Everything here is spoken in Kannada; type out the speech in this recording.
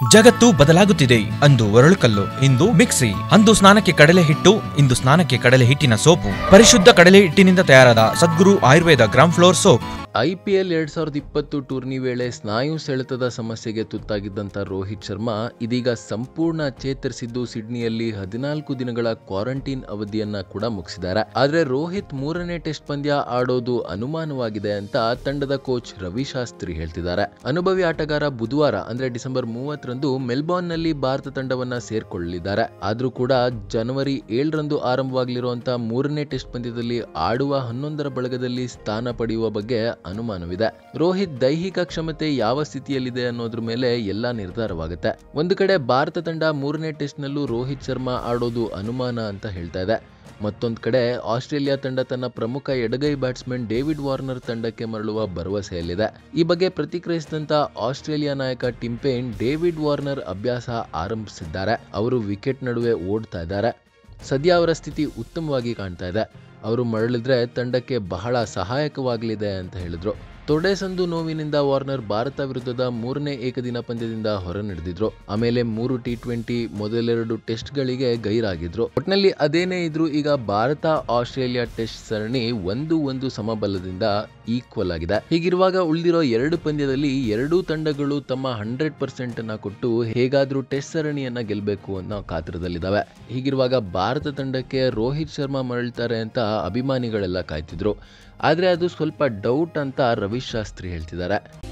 ಜಗತ್ತು ಬದಲಾಗುತ್ತಿದೆ ಅಂದು ಒರಳುಕಲ್ಲು ಇಂದು ಮಿಕ್ಸಿ ಅಂದು ಸ್ನಾನಕ್ಕೆ ಕಡಲೆ ಹಿಟ್ಟು ಇಂದು ಸ್ನಾನಕ್ಕೆ ಕಡಲೆ ಹಿಟ್ಟಿನ ಸೋಪು ಪರಿಶುದ್ಧ ಕಡಲೆ ಹಿಟ್ಟಿನಿಂದ ತಯಾರಾದ Sadguru Ayurveda gram flour soap IPL ಎರಡ್ ಸಾವಿರದ ಇಪ್ಪತ್ತು ಟೂರ್ನಿ ವೇಳೆ ಸ್ನಾಯು ಸೆಳೆತದ ಸಮಸ್ಯೆಗೆ ತುತ್ತಾಗಿದ್ದಂಥ ರೋಹಿತ್ ಶರ್ಮಾ ಇದೀಗ ಸಂಪೂರ್ಣ ಚೇತರಿಸಿದ್ದು ಸಿಡ್ನಿಯಲ್ಲಿ ಹದಿನಾಲ್ಕು ದಿನಗಳ ಕ್ವಾರಂಟೈನ್ ಅವಧಿಯನ್ನ ಕೂಡ ಮುಗಿಸಿದ್ದಾರೆ ಆದ್ರೆ ರೋಹಿತ್ ಮೂರನೇ ಟೆಸ್ಟ್ ಪಂದ್ಯ ಆಡೋದು ಅನುಮಾನವಾಗಿದೆ ಅಂತ ತಂಡದ ಕೋಚ್ ರವಿ ಶಾಸ್ತ್ರಿ ಹೇಳ್ತಿದ್ದಾರೆ ಅನುಭವಿ ಆಟಗಾರ ಬುಧವಾರ ಅಂದ್ರೆ ಡಿಸೆಂಬರ್ ಮೂವತ್ತರಂದು ಮೆಲ್ಬೋರ್ನ್ ನಲ್ಲಿ ಭಾರತ ತಂಡವನ್ನ ಸೇರ್ಕೊಳ್ಳಲಿದ್ದಾರೆ ಆದ್ರೂ ಕೂಡ ಜನವರಿ ಏಳರಂದು ಆರಂಭವಾಗಲಿರುವಂತಹ ಮೂರನೇ ಟೆಸ್ಟ್ ಪಂದ್ಯದಲ್ಲಿ ಆಡುವ ಹನ್ನೊಂದರ ಬಳಗದಲ್ಲಿ ಸ್ಥಾನ ಪಡೆಯುವ ಬಗ್ಗೆ ಅನುಮಾನವಿದೆ ರೋಹಿತ್ ದೈಹಿಕ ಕ್ಷಮತೆ ಯಾವ ಸ್ಥಿತಿಯಲ್ಲಿದೆ ಅನ್ನೋದ್ರ ಮೇಲೆ ಎಲ್ಲ ನಿರ್ಧಾರವಾಗುತ್ತೆ ಒಂದು ಕಡೆ ಭಾರತ ತಂಡ ಮೂರನೇ ಟೆಸ್ಟ್ನಲ್ಲೂ ರೋಹಿತ್ ಶರ್ಮಾ ಆಡೋದು ಅನುಮಾನ ಅಂತ ಹೇಳ್ತಾ ಇದೆ ಮತ್ತೊಂದು ಕಡೆ ಆಸ್ಟ್ರೇಲಿಯಾ ತಂಡ ತನ್ನ ಪ್ರಮುಖ ಎಡಗೈ ಬ್ಯಾಟ್ಸ್ಮನ್ ಡೇವಿಡ್ ವಾರ್ನರ್ ತಂಡಕ್ಕೆ ಮರಳುವ ಭರವಸೆಯಲ್ಲಿದೆ ಈ ಬಗ್ಗೆ ಪ್ರತಿಕ್ರಿಯಿಸಿದಂತ ಆಸ್ಟ್ರೇಲಿಯಾ ನಾಯಕ ಟಿಂಪೇನ್ ಡೇವಿಡ್ ವಾರ್ನರ್ ಅಭ್ಯಾಸ ಆರಂಭಿಸಿದ್ದಾರೆ ಅವರು ವಿಕೆಟ್ ನಡುವೆ ಓಡ್ತಾ ಇದ್ದಾರೆ ಸದ್ಯ ಅವರ ಸ್ಥಿತಿ ಉತ್ತಮವಾಗಿ ಕಾಣ್ತಾ ಇದೆ ಅವರು ಮರಳಿದ್ರೆ ತಂಡಕ್ಕೆ ಬಹಳ ಸಹಾಯಕವಾಗಲಿದೆ ಅಂತ ಹೇಳಿದ್ರು ತೊಡೆ ಸಂದು ನೋವಿನಿಂದ ವಾರ್ನರ್ ಭಾರತ ವಿರುದ್ಧದ ಮೂರನೇ ಏಕದಿನ ಪಂದ್ಯದಿಂದ ಹೊರ ನಡೆದಿದ್ರು ಆಮೇಲೆ ಮೂರು ಟಿ ಟ್ವೆಂಟಿ ಮೊದಲೆರಡು ಟೆಸ್ಟ್ಗಳಿಗೆ ಗೈರಾಗಿದ್ರು ಒಟ್ನಲ್ಲಿ ಅದೇನೇ ಇದ್ರು ಈಗ ಭಾರತ ಆಸ್ಟ್ರೇಲಿಯಾ ಟೆಸ್ಟ್ ಸರಣಿ ಒಂದು ಒಂದು ಸಮಬಲದಿಂದ ಈಕ್ವಲ್ ಆಗಿದೆ ಹೀಗಿರುವಾಗ ಉಳಿದಿರೋ ಎರಡು ಪಂದ್ಯದಲ್ಲಿ ಎರಡೂ ತಂಡಗಳು ತಮ್ಮ ಹಂಡ್ರೆಡ್ ಪರ್ಸೆಂಟ್ ಅನ್ನ ಕೊಟ್ಟು ಹೇಗಾದ್ರೂ ಟೆಸ್ಟ್ ಸರಣಿಯನ್ನ ಗೆಲ್ಲಬೇಕು ಅನ್ನೋ ಕಾತರದಲ್ಲಿದ್ದಾವೆ ಹೀಗಿರುವಾಗ ಭಾರತ ತಂಡಕ್ಕೆ ರೋಹಿತ್ ಶರ್ಮಾ ಮರಳ್ತಾರೆ ಅಂತ ಅಭಿಮಾನಿಗಳೆಲ್ಲ ಕಾಯ್ತಿದ್ರು ಆದ್ರೆ ಅದು ಸ್ವಲ್ಪ ಡೌಟ್ ಅಂತ ರವಿ ಶಾಸ್ತ್ರಿ ಹೇಳ್ತಿದ್ದಾರೆ